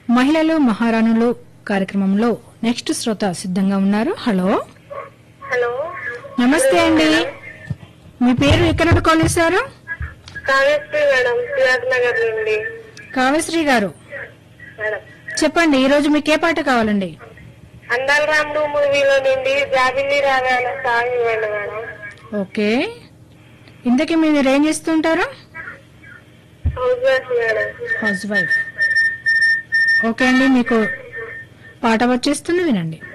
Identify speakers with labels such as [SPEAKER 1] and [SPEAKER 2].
[SPEAKER 1] మహిళలు మహారాణులు కార్యక్రమంలో నెక్స్ట్ శ్రోత సిద్ధంగా ఉన్నారు హలో
[SPEAKER 2] హలో
[SPEAKER 1] నమస్తే అండి మీ పేరు ఎక్కడ నుండి కాల్ చేశారు
[SPEAKER 2] కావ్యశ్రీ మేడం సిఆర్ నగర్ నుండి
[SPEAKER 1] కావ్యశ్రీ గారు
[SPEAKER 2] మేడం
[SPEAKER 1] చెప్పండి ఈ రోజు మీకు ఏ పాట కావాలండి
[SPEAKER 2] అందాల రాముడు మూవీలో నుండి జాబిల్లి రావే అనే సాంగ్ ఇవ్వండి మేడం
[SPEAKER 1] ఓకే ఇంతకీ మీరు ఏం చేస్తుంటారు
[SPEAKER 2] housewife madam
[SPEAKER 1] housewife okay అండి మీకు పాట వచ్చేస్తుంది వినండి